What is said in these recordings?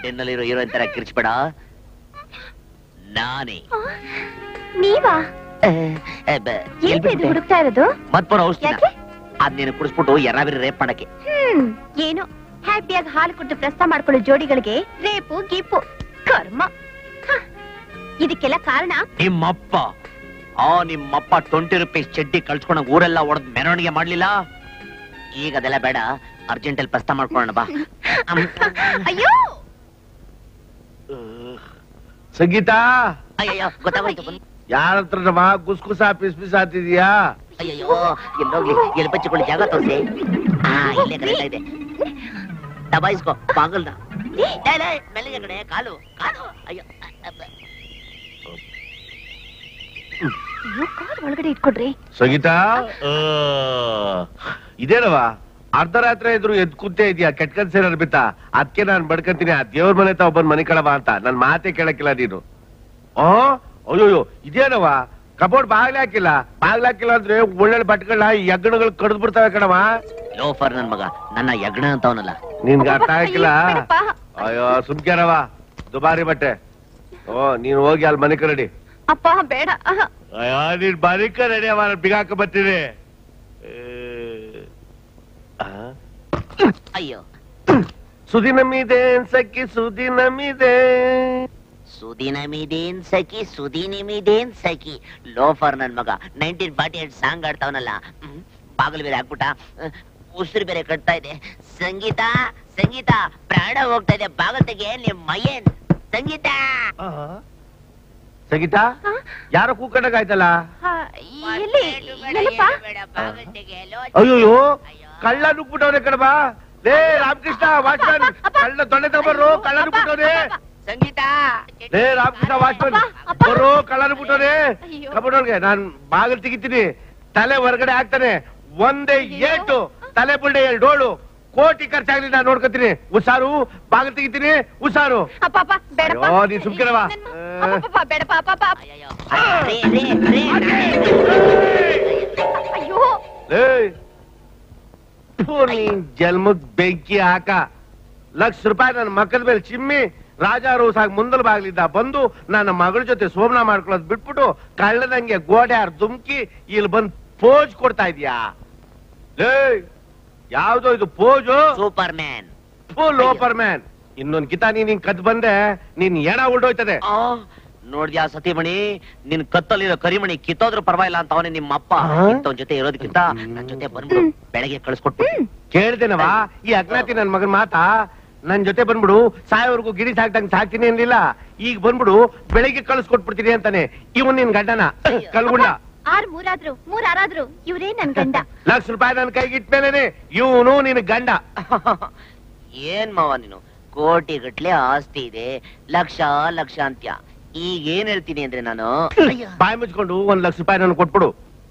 ಡೆನ್ನಲ್ಲಿರೋ heroine ತರ ಕಿರ್ಚ್ಬೇಡ ನಾನೇ ನೀವಾ ಏ, ಏ, ಬ- ಎಲ್ ಏನ್ ಇದು ಬಿಟ್ಬಿಟ್ಟೆ? ಹುಡುಕ್ತಾ ಇರೋದು ಮತ್ಪುರ ಔಷಧಿ ಯಾಕೆ ಅದ್ ನೀನು ಕುಡಿಸ್ಬಿಟ್ಟು ಎರಾಬಿರಿ ರೇಪ್ ಮಾಡಕ್ಕೆ ಹ್ಮ್ ಏನು ಹ್ಯಾಪಿಯಾಗಿ ಹಾಲು ಕೊಟ್ಟು ಪ್ರಸ್ತಾವ ಮಾಡ್ಕೊಳ್ಳೋ ಜೋಡಿಗಳಿಗೆ ರೇಪು ಗೀಪು ಕರ್ಮ ಹ. ಇದಕ್ಕೆಲ್ಲ ಕಾರಣ ನಿಮ್ಮಪ್ಪ ಆ ನಿಮ್ಮಪ್ಪ ಟ್ವೆಂಟಿ ರುಪೀಸ್ ಚಡ್ಡಿ ಕಳ್ಸ್ಕೊಂಡಾಗ ಊರೆಲ್ಲ ಹೊಡೆದ್ ಮೆರವಣಿಗೆ ಮಾಡ್ಲಿಲ್ಲ ಈಗ ಅದೆಲ್ಲ ಬೇಡ ಅರ್ಜೆಂಟ್ ಅಲ್ಲಿ ಪ್ರಸ್ತಾವ ಮಾಡ್ಕೊಳ್ಳೋಣ ಬಾ ಅಯ್ಯೋ ಸಂಗೀತ ಅಯ್ಯಯ್ಯೋ ಗೊತ್ತಾಗೋಯ್ತು ಬಂದ್- ಯಾರ ಹತ್ರ ನಮ್ಮ ಗುಸ್ ಗುಸ ಪಿಸ್ ಪಿಸ್ ಆತಿದ್ಯಾ ಅಯ್ಯಯ್ಯೋ ಎಲ್ಲೋಗ್ಲಿ ಎಲ್ಲಿ ಬಚ್ಚಿಕೊಳ್ಳಿ ಜಾಗ ತೋರಿಸಿ ಆ ಇಲ್ಲೇ ಕರೆಕ್ಟ್ ಇದೆ ದಬಾಯಿಸ್ಕೋ ಬಾಗಲ್ದ ಲೇ, ಲೇ, ಮೆಲ್ಲಿಗೆ ಕಡೆ ಕಾಲು ಕಾಲು ಅಯ್ಯೋ ಅಬ್ಬ. ಅಯ್ಯೋ ಕಾಲ್ ಒಳಗಡೆ ಇಟ್ಕೊಡ್ರಿ ಸಂಗೀತ ಆ, ಇದೇನವ ಅರ್ಧ ರಾತ್ರಿ ಇದ್ರು ಎದ್ ಕೂತೇ ಇದೆಯಾ ಕೆಟ್ಟ ಕನ್ಸೇನಾರು ಬಿತ್ತಾ ಅದಕ್ಕೆ ನಾನ್ ಬಡ್ಕಂತೀನಿ ಆ ದೇವ್ರ ಮನೆ ತಾವ್ ಬಂದ್ ಮನೆ ಕಳವ ಅಂತ ನನ್ ಮಾತೇ ಕೇಳಕ್ಕಿಲ್ಲ ನೀನು ಆ ಅಯ್ಯೋಯ್ಯೋ ಇದೇನವ ಕಬೋರ್ಡ್ ಬಾಗ್ಲ ಹಾಕಿಲ್ಲ ಬಾಗ್ಲ ಹಾಕಿಲ್ಲ ಅಂದ್ರೆ ಒಳ್ಳೆ ಬಟ್ಗಳನ್ನ ಯಗ್ಗಣಗಳು ಕಡ್ದು ಬಿಡ್ತಾವೆ ಕಣವ ಲೋಫರ್ ನನ್ ಮಗ ನನ್ನ ಯಜ್ಞ ಅಂತವನಲ್ಲ ನಿನ್ಗೆ ಅರ್ಥ ಆಗಿಲ್ಲ ಅಯ್ಯೋ, ಬಿಡಪ್ಪ. ಅಯ್ಯೋ ಸುಮ್ಕ್ಯಾರವ ದುಬಾರಿ ಬಟ್ಟೆ ಓ ನೀನ್ ಹೋಗಿ ಅಲ್ಲಿ ಮನೆ ಕರಡಿ ಅಪ್ಪ ಬೇಡ ಅಹ. ಅಯ್ಯೋ ನೀನ್ ಮನೆ ಕರಡಿ ಅವ ಬಿಗಾಕ ಬರ್ತೀನಿ ಅಯ್ಯೋ ಸುದಿ ನಮ್ಮಿದೆ ಸಕ್ಕಿ ಸುದಿ ನಮ್ಮಿದೆ ಸುದಿನ ಮಿದೇನ್ ಸಖಿ ಸುದಿನಿ ಮಿದೇನ್ ಸಖಿ ಲೋಫರ್ ನನ್ ಮಗ ನೈನ್ಟೀನ್ ಫಾರ್ಟಿ ಏಟ್ ಸಾಂಗ್ ಆಡ್ತಾವನಲ್ಲ ಹ್ಮ್, ಬಾಗಿಲು ಬೇರೆ ಹಾಕ್ಬಿಟ್ಟ ಅಹ್, ಉಸಿರು ಬೇರೆ ಕಟ್ತಾ ಇದೆ ಸಂಗೀತ ಸಂಗೀತ ಪ್ರಾಣ ಹೋಗ್ತಾ ಇದೆ ಬಾಗಲ್ ತೆಗೆ ನಿಮ್ ಮಯ್ಯನ್ ಸಂಗೀತ ಸಂಗೀತ ಹ? ಯಾರೋ ಕೂಕಂಡಾಗ ಆಯ್ತಲ್ಲ ಹ, ಎಲ್ಲಿ ಎಲ್ಲಪ್ಪ ಅಯ್ಯೋಯ್ಯೋ ಕಳ್ಳ ನುಗ್ಬಿಟ್ಟವ್ರೆ ಕಣಬಾ ಲೇ ರಾಮಕೃಷ್ಣ ವಾಚ್ಮನ್ ಕಳ್ಳ ತೊಂಡೆ ತಗೊಂಬರ್ರು ಕಳ್ಳ ನುಗ್ಬಿಟ್ಟವ್ರೆ ಸಂಗೀತ ಲೇ ರಾಮಕೃಷ್ಣ ವಾಚ್ಮನ್ ಅಪ್ಪ, ಅಪ್ಪ. ಬರ್ರು ಕಳ್ಳ ನುಗ್ಬಿಟ್ಟವ್ರೆ ಅಯ್ಯೋ. ಕಬೋರ್ಡ್ಗೆ ನಾನ್ ಬಾಗಿಲು ತೆಗಿತೀನಿ ತಲೆ ಹೊರಗಡೆ ಹಾಕ್ತಾನೆ ಒಂದೇ ಅಯ್ಯೋ. ಏಟು ತಲೆ ಬುಲ್ಡೆ ಎರಡು ಡೋಳು ಕೋಟಿ ಖರ್ಚಾಗ್ಲಿ ನಾನ್ ನೋಡ್ಕೊತೀನಿ ಉಸಾರು ಬಾಗಿಲು ತೆಗಿತೀನಿ ಉಸಾರು ಅಪ್ಪ ಅಪ್ಪ ಬೇಡಪ್ಪ ಅಯ್ಯೋ, ನೀನ್ ಸುಮ್ಕಿರವ್ವ. ನನ್ ಮ- ಅಪ್ಪ, ಅಪ್ಪ, ಬೇಡಪ್ಪ ಅಪ್ಪ ಅಪ್ಪ ಅಪ್ಪ. ಅಯ್ಯಯ್ಯೋ. ರೇ, ರೇ, ರೇ, ರೇ. ಅಯ್ಯೋ ಏಯ್! ಥು, ನೀನ್ ಜನ್ಮಕ್ ಬೆಂಕಿ ಹಾಕ ಲಕ್ಷ ರೂಪಾಯಿ ನನ್ನ ಮಕ್ಕದ ಮೇಲೆ ಚಿಮ್ಮಿ ರಾಜ ರೋಸಾಗ್ ಮುಂದಲ್ ಬಾಗ್ಲಿದ್ದ ಬಂದು ನನ್ನ ಮಗಳ ಜೊತೆ ಸೋಮನ ಮಾಡ್ಕೊಳ್ಳೋದ್ ಬಿಟ್ಬಿಟ್ಟು ಕಳ್ಳದಂಗೆ ಗೋಡೆ ಆರ್ ದುಮ್ಕಿ ಇಲ್ಲಿ ಬಂದ್ ಪೋಜ್ ಕೊಡ್ತಾ ಇದೀಯಾ ಏಯ್ ಯಾವ್ದೋ ಇದು ಪೋಜು ಸೂಪರ್ ಮ್ಯಾನ್ ಫುಲ್ ಓಪರ್ ಮ್ಯಾನ್ ಇನ್ನೊಂದ್ ಕಿತ ನೀನ್ ಹಿಂಗ್ ಕದ್ ಬಂದೆ ನೀನ್ ಎಣ ಉಳ್ದೋಯ್ತದೆ ಆ, ನೋಡ್ದ್ಯಾ ಸತಿಮಣಿ ನಿನ್ ಕತ್ತಲ್ಲಿರೋ ಕರಿಮಣಿ ಕಿತ್ತೋದ್ರು ಪರವಾಗಿಲ್ಲ ಅಂತ ಅವನೇ ನಿಮ್ಮ ಅಪ್ಪ ಆ? ಇಂಥವನ್ ಜೊತೆ ಇರೋದಕ್ಕಿಂತ ನನ್ ಜೊತೆ ಬಂದ್ಬಿಡು ಬೆಳಗ್ಗೆ ಕಳಿಸ್ಕೊಟ್ಬಿಟ್ಟು ಕೇಳ್ದೇನವ ಈ ಅಜ್ಞಾತಿ ನನ್ ಮಗನ್ ಮಾತಾ ನನ್ ಜೊತೆ ಬಂದ್ಬಿಡು ಸಾಯೋವರೆಗೂ ಗಿಡಿ ಸಾಕ್ದಂಗ್ ಸಾಕ್ತೀನಿ ಅನ್ಲಿಲ್ಲ ಈಗ ಬಂದ್ಬಿಡು ಬೆಳಿಗ್ಗೆ ಕಳಿಸ್ಕೊಟ್ಬಿಡ್ತೀನಿ ಅಂತಾನೆ ಇವನ್ ನಿನ್ ಗಂಡನ ಕಲ್ಗುಂಡ ಆರ್ ಮೂರಾದ್ರು ಮೂರ್ ಆರಾದ್ರು ಇವ್ರೇ ನನ್ ಗಂಡ ಲಕ್ಷ ರೂಪಾಯಿ ನನ್ ಕೈಗೆ ಇಟ್ಮೇಲೇನೆ ಇವನು ನಿನ್ ಗಂಡ ಏನ್ ಮಾವ ನೀನು ಕೋಟಿ ಗಟ್ಲೆ ಆಸ್ತಿ ಇದೆ ಲಕ್ಷ ಲಕ್ಷ ಅಂತ್ಯ ಈಗ ಏನ್ ಹೇಳ್ತೀನಿ ಅಂದ್ರೆ ನಾನು ಬಾಯಿ ಮುಚ್ಕೊಂಡು ಒಂದ್ ಲಕ್ಷ ರೂಪಾಯಿ ನನ್ ಕೊಟ್ಬಿಡು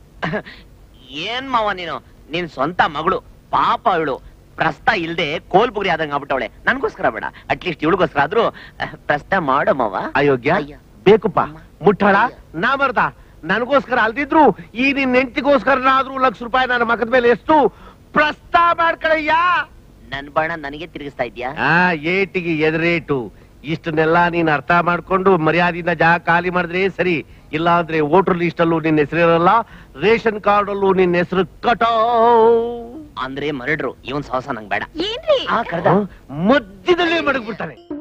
ಏನ್ ಮಾವ ನೀನು ನಿನ್ ಸ್ವಂತ ಮಗಳು ಪಾಪ ಇವಳು ಪ್ರಸ್ತ ಇಲ್ದೆ ಕೋಲ್ಬುಗ್ರಿ ಆದಂಗ ಆಗ್ಬಿಟ್ಟವಳೆ ನನ್ಗೋಸ್ಕರ ಬೇಡ ಅಟ್ಲೀಸ್ಟ್ ಇವಳಿಗೋಸ್ಕರ ಆದ್ರೂ ಅಹ್, ಪ್ರಸ್ತ ಮಾಡೋ ಮಾವ ಅಯೋಗ್ಯ ಅಯ್ಯ. ಬೇಕುಪ್ಪ ಅಮ್ಮ. ಮುಟ್ಟಾಳ ಅಯ್ಯ. ನಾ ಬರ್ದ ನನಗೋಸ್ಕರ ಅಲ್ದಿದ್ರು ಈ ನಿನ್ ಹೆಂಡತಿಗೋಸ್ಕರನಾದ್ರೂ ಲಕ್ಷ ರೂಪಾಯಿ ನನ್ನ ಮಗದ ಮೇಲೆ ಎಷ್ಟು ಪ್ರಸ್ತಾವ ಮಾಡ್ಕಳಯ್ಯ ನನ್ ಬಾಣ ನನಗೆ ತಿರುಗಿಸ್ತಾ ಇದ್ಯಾ ಆ ಏಟಿಗೆ ಎದುರೇಟು ಇಷ್ಟನ್ನೆಲ್ಲ ನೀನ್ ಅರ್ಥ ಮಾಡ್ಕೊಂಡು ಮರ್ಯಾದೆಯಿಂದ ಜಾಗ ಖಾಲಿ ಮಾಡಿದ್ರೆ ಸರಿ ಇಲ್ಲ ಅಂದ್ರೆ ವೋಟರ್ ಲಿಸ್ಟ್ ಅಲ್ಲೂ ನಿನ್ನ ಹೆಸರಿರಲ್ಲ ರೇಷನ್ ಕಾರ್ಡ್ ಅಲ್ಲೂ ನಿನ್ನ ಹೆಸರು ಕಟೋ ಅಂದ್ರೆ ಮರಡ್ರು ಇವನ್ ಸಾಹಸ ನಂಗ್ ಬೇಡ ಏನ್ರಿ ಆ ಕರ್ದ ಮಧ್ಯದಲ್ಲೇ ಮಡಗ್ಬಿಡ್ತಾನೆ